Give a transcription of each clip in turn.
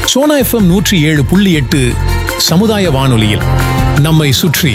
Sona FM நூற்றி ஏழு புள்ளி எட்டு சமுதாய வானொலியில் நம்மை சுற்றி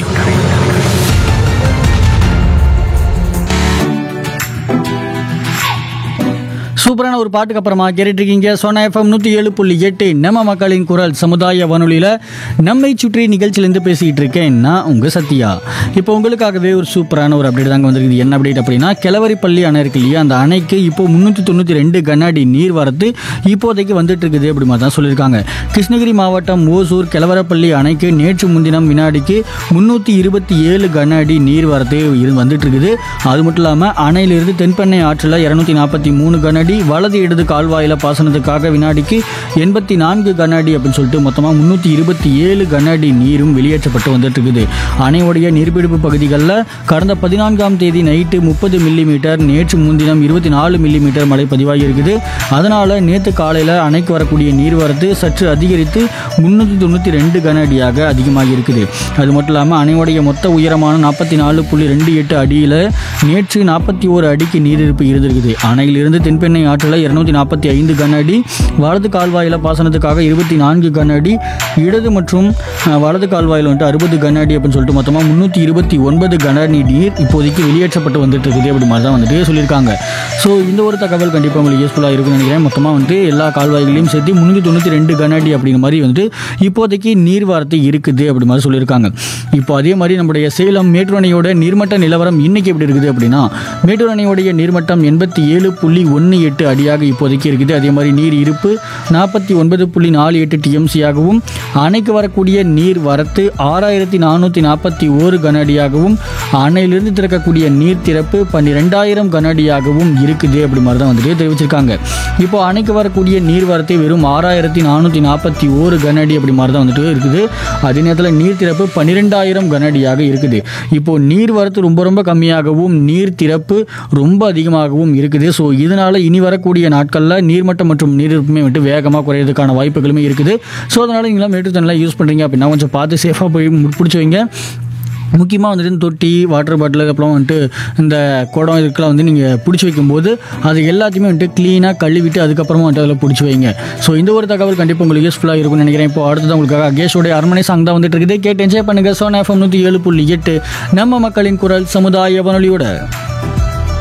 சூப்பரான ஒரு பாட்டுக்கு அப்புறமா கேட்டுட்டு இருக்கீங்க சோனா எஃப்எம் நூற்றி ஏழு புள்ளி எட்டு நம்ம மக்களின் குரல் சமுதாய வானொலியில் நம்மை சுற்றி நிகழ்ச்சியிலேருந்து பேசிக்கிட்டு இருக்கேன் நான் உங்கள் சத்யா இப்போ உங்களுக்காகவே ஒரு சூப்பரான ஒரு அப்டேட் தாங்க வந்திருக்குது என்ன அப்டேட் அப்படின்னா கிளவரிப்பள்ளி அணை இருக்கு இல்லையா அந்த அணைக்கு இப்போ முந்நூற்றி தொண்ணூற்றி ரெண்டு கண்ணாடி நீர் வரத்து இப்போதைக்கு வந்துட்டு இருக்குது அப்படி மாதிரி தான் சொல்லியிருக்காங்க கிருஷ்ணகிரி மாவட்டம் ஓசூர் கிளவரப்பள்ளி அணைக்கு நேற்று முன்தினம் வினாடிக்கு முந்நூற்றி இருபத்தி ஏழு கன அடி நீர் வரத்து இரு வந்துட்டு இருக்குது அது மட்டும் இல்லாமல் அணையிலிருந்து தென்பெண்ணை ஆற்றில் இரநூத்தி நாற்பத்தி மூணு கனஅடி வலது இடது கால்வாயில் பாசனத்துக்காக வினாடிக்கு எண்பத்தி நான்கு கன அடி அப்படின்னு சொல்லிட்டு மொத்தமாக முந்நூற்றி இருபத்தி ஏழு கன அடி நீரும் வெளியேற்றப்பட்டு வந்துட்டு இருக்குது அணையுடைய நீர்பிடிப்பு பகுதிகளில் கடந்த பதினான்காம் தேதி நைட்டு முப்பது மில்லி மீட்டர் நேற்று முன்தினம் இருபத்தி நாலு மில்லி மீட்டர் மழை பதிவாகி இருக்குது அதனால் நேற்று காலையில் அணைக்கு வரக்கூடிய நீர்வரத்து சற்று அதிகரித்து முந்நூற்றி தொண்ணூற்றி ரெண்டு கன அடியாக அதிகமாகி இருக்குது அது மட்டும் இல்லாமல் அணையுடைய மொத்த உயரமான நாற்பத்தி நாலு புள்ளி ரெண்டு எட்டு அடியில் நேற்று நாற்பத்தி ஓரு அடிக்கு நீரிருப்பு இருந்திருக்குது அணையிலிருந்து தென்பெண்ணை ஆற்றில் இருநூத்தி நாற்பத்தி ஐந்து கன அடி வலது கால்வாயில் பாசனத்துக்காக இருபத்தி நான்கு கன அடி இடது மற்றும் அஹ், வலது கால்வாயில் வந்துட்டு அறுபது கன அடி அப்படின்னு சொல்லிட்டு மொத்தமாக முந்நூற்றி இருபத்தி ஒன்பது கன அடி நீர் இப்போதைக்கு வெளியேற்றப்பட்டு வந்துட்டு இருக்குது அப்படி மாதிரி தான் வந்துட்டு சொல்லியிருக்காங்க ஸோ இந்த ஒரு தகவல் கண்டிப்பாக உங்களுக்கு யூஸ்ஃபுல்லாக இருக்கும்னு நினைக்கிறேன் மொத்தமாக வந்துட்டு எல்லா கால்வாய்களையும் சேர்த்து முந்நூற்றி தொண்ணூற்றி ரெண்டு கன அடி அப்படிங்கிற மாதிரி வந்துட்டு இப்போதைக்கு நீர்வார்த்தை இருக்குது அப்படி மாதிரி சொல்லியிருக்காங்க இப்போ அதே மாதிரி நம்முடைய சேலம் மேட்டூர் அணையோட நீர்மட்ட நிலவரம் இன்னைக்கு எப்படி இருக்குது அப்படின்னா மேட்டூர் அணையோடைய நீர்மட்டம் எண்பத்தி ஏழு புள்ளி ஒன்று எட்டு அடியாக இப்போதைக்கு இருக்குது அதே மாதிரி நீர் இருப்பு நாற்பத்தி ஒன்பது புள்ளி நாலு எட்டு டிஎம்சியாகவும் அணைக்கு வரக்கூடிய நீர் வரத்து ஆறாயிரத்தி நானூற்றி நாற்பத்தி ஓரு கன அடியாகவும் அணையிலிருந்து திறக்கக்கூடிய நீர் திறப்பு பன்னிரெண்டாயிரம் கன அடியாகவும் இருக்குது அப்படி மாதிரி தான் வந்துட்டு தெரிவிச்சிருக்காங்க இப்போ அணைக்கு வரக்கூடிய நீர் வரத்து வெறும் ஆறாயிரத்தி நானூற்றி நாற்பத்தி ஓரு கன அடி அப்படி மாதிரி தான் வந்துட்டு இருக்குது அதே நேரத்தில் நீர் திறப்பு பன்னிரெண்டாயிரம் கன அடியாக இருக்குது இப்போ நீர் வரத்து ரொம்ப ரொம்ப கம்மியாகவும் நீர் திறப்பு ரொம்ப அதிகமாகவும் இருக்குது ஸோ இதனால இனி வரக்கூடிய நாட்களில் நீர்மட்டம் மற்றும் நீரிருப்புமே வந்துட்டு வேகமாக குறையிறதுக்கான வாய்ப்புகளுமே இருக்குது ஸோ அதனால் நீங்களாம் மேட்டு தண்ணிலாம் யூஸ் பண்ணுறீங்க அப்படின்னா கொஞ்சம் பார்த்து சேஃபாக போய் மு- பிடிச்சி வைங்க முக்கியமாக வந்துட்டு இந்த தொட்டி வாட்டர் பாட்டில் அப்புறம் வந்துட்டு இந்த குடம் இதுக்கெல்லாம் வந்து நீங்கள் பிடிச்சி வைக்கும்போது அது எல்லாத்தையுமே வந்துட்டு க்ளீனாக கழுவிட்டு அதுக்கப்புறமா வந்துட்டு அதில் பிடிச்சி வைங்க ஸோ இந்த ஒரு தகவல் கண்டிப்பாக உங்களுக்கு யூஸ்ஃபுல்லாக இருக்கும்னு நினைக்கிறேன் இப்போ அடுத்தது உங்களுக்காக அகேஷோடைய அரண்மனை சாங் தான் வந்துட்டு இருக்குது கேட்டு என்ஜாய் பண்ணுங்கள் சோனா எஃப்எம் நூற்றி ஏழு புள்ளி எட்டு நம்ம மக்களின் குரல் சமுதாய வானொலியோட